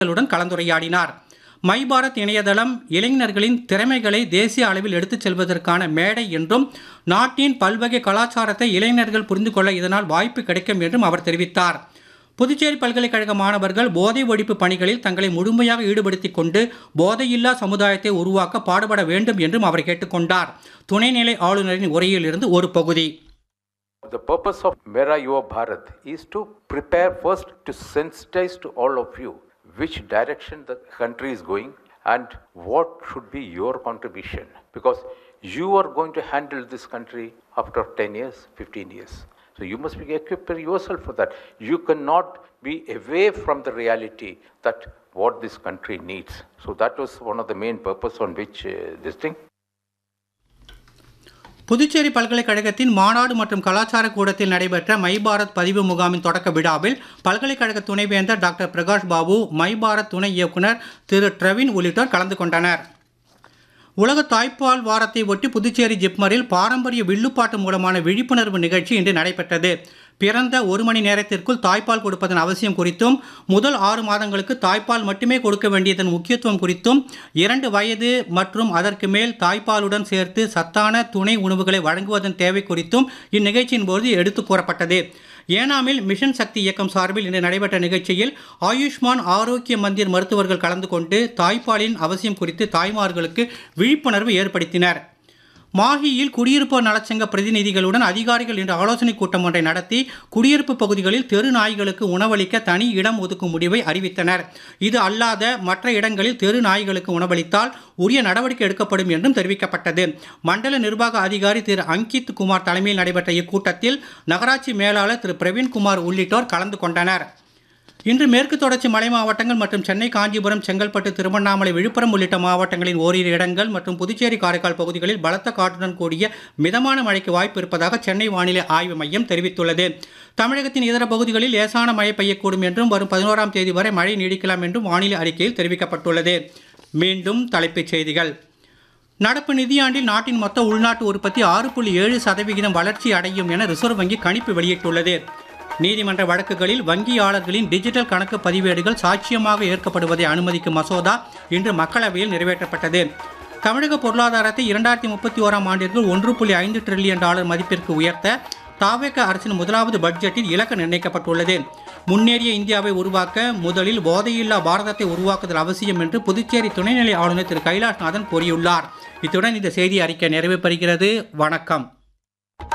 களுடன் கலந்துரையாடினார் மை பாரத் இணையதளம் இளைஞர்களின் திறமைகளை தேசிய அளவில் எடுத்துச் செல்வதற்கான மேடை என்றும் நாட்டின் பல்வகை கலாச்சாரத்தை இளைஞர்கள் புரிந்து கொள்ள இதனால் வாய்ப்பு கிடைக்கும் என்றும் அவர் தெரிவித்தார் புதுச்சேரி பல்கலைக்கழக மாணவர்கள் போதை ஒழிப்பு பணிகளில் தங்களை முழுமையாக ஈடுபடுத்திக் கொண்டு போதையில்லா சமுதாயத்தை உருவாக்க பாடுபட வேண்டும் என்றும் அவர் கேட்டுக்கொண்டார் துணைநிலை ஆளுநரின் உரையிலிருந்து ஒரு பகுதி The purpose of Mera Yuva Bharat is to prepare first to sensitize to all of you which direction the country is going and what should be your contribution because you are going to handle this country after 10 years, 15 years. So you must be equipped yourself for that. You cannot be away from the reality that what this country needs. So that was one of the main purpose on which uh, this thing. Puducherry பல்கலைக்கழகத்தின் மாநாடு மற்றும் கலாச்சார கூடத்தில் நடைபெற்ற my Bharat பதிவு முகாமின் தொடக்க விழாவில் பல்கலைக்கழக துணைவேந்தர் டாக்டர் பிரகாஷ் பாபு மை பாரத் துணை இயக்குனர் திரு ட்ரவின் உள்ளிட்டோர் கலந்து கொண்டனர் உலக தாய்ப்பால் வாரத்தை ஒட்டி புதுச்சேரி ஜிப்மரில் பாரம்பரிய வில்லுப்பாட்டு மூலமான விழிப்புணர்வு நிகழ்ச்சி இன்று நடைபெற்றது பிறந்த ஒரு மணி நேரத்திற்குள் தாய்ப்பால் கொடுப்பதன் அவசியம் குறித்தும் முதல் ஆறு மாதங்களுக்கு தாய்ப்பால் மட்டுமே கொடுக்க வேண்டியதன் முக்கியத்துவம் குறித்தும் இரண்டு வயது மற்றும் அதற்கு மேல் தாய்ப்பாலுடன் சேர்த்து சத்தான துணை உணவுகளை வழங்குவதன் தேவை குறித்தும் இந்நிகழ்ச்சியின் போது எடுத்துக் கூறப்பட்டது ஏனாமில் மிஷன் சக்தி இயக்கம் சார்பில் இன்று நடைபெற்ற நிகழ்ச்சியில் ஆயுஷ்மான் ஆரோக்கிய மந்திர் மருத்துவர்கள் கலந்து கொண்டு தாய்ப்பாலின் அவசியம் குறித்து தாய்மார்களுக்கு விழிப்புணர்வு ஏற்படுத்தினர் மாஹியில் குடியிருப்பு நலச்சங்க பிரதிநிதிகளுடன் அதிகாரிகள் இன்று ஆலோசனைக் கூட்டம் ஒன்றை நடத்தி குடியிருப்பு பகுதிகளில் தெரு நாய்களுக்கு உணவளிக்க தனி இடம் ஒதுக்கும் முடிவை அறிவித்தனர் இது அல்லாத மற்ற இடங்களில் தெரு நாய்களுக்கு உணவளித்தால் உரிய நடவடிக்கை எடுக்கப்படும் என்றும் தெரிவிக்கப்பட்டது மண்டல நிர்வாக அதிகாரி திரு அங்கித் குமார் தலைமையில் நடைபெற்ற இக்கூட்டத்தில் நகராட்சி மேலாளர் திரு பிரவீன்குமார் உள்ளிட்டோர் கலந்து கொண்டனர் இன்று மேற்கு தொடர்ச்சி மலை மாவட்டங்கள் மற்றும் சென்னை காஞ்சிபுரம் செங்கல்பட்டு திருவண்ணாமலை விழுப்புரம் உள்ளிட்ட மாவட்டங்களின் ஓரிரு இடங்கள் மற்றும் புதுச்சேரி காரைக்கால் பகுதிகளில் பலத்த காற்றுடன் கூடிய மிதமான மழைக்கு வாய்ப்பு இருப்பதாக சென்னை வானிலை ஆய்வு மையம் தெரிவித்துள்ளது தமிழகத்தின் இதர பகுதிகளில் லேசான மழை பெய்யக்கூடும் என்றும் வரும் பதினோராம் தேதி வரை மழை நீடிக்கலாம் என்றும் வானிலை அறிக்கையில் தெரிவிக்கப்பட்டுள்ளது மீண்டும் தலைப்புச் செய்திகள் நடப்பு நிதியாண்டில் நாட்டின் மொத்த உள்நாட்டு உற்பத்தி ஆறு புள்ளி ஏழு சதவிகிதம் வளர்ச்சி அடையும் என ரிசர்வ் வங்கி கணிப்பு வெளியிட்டுள்ளது நீதிமன்ற வழக்குகளில் வங்கியாளர்களின் டிஜிட்டல் கணக்கு பதிவேடுகள் சாட்சியமாக ஏற்கப்படுவதை அனுமதிக்கும் மசோதா இன்று மக்களவையில் நிறைவேற்றப்பட்டது தமிழக பொருளாதாரத்தை இரண்டாயிரத்தி முப்பத்தி ஓராம் ஆண்டிற்கு ஒன்று புள்ளி ஐந்து டிரில்லியன் டாலர் மதிப்பிற்கு உயர்த்த தாவேக அரசின் முதலாவது பட்ஜெட்டில் இலக்கு நிர்ணயிக்கப்பட்டுள்ளது முன்னேறிய இந்தியாவை உருவாக்க முதலில் போதையில்லா பாரதத்தை உருவாக்குதல் அவசியம் என்று புதுச்சேரி துணைநிலை ஆளுநர் திரு கைலாஷ்நாதன் கூறியுள்ளார் இத்துடன் இந்த செய்தி அறிக்கை நிறைவு பெறுகிறது வணக்கம்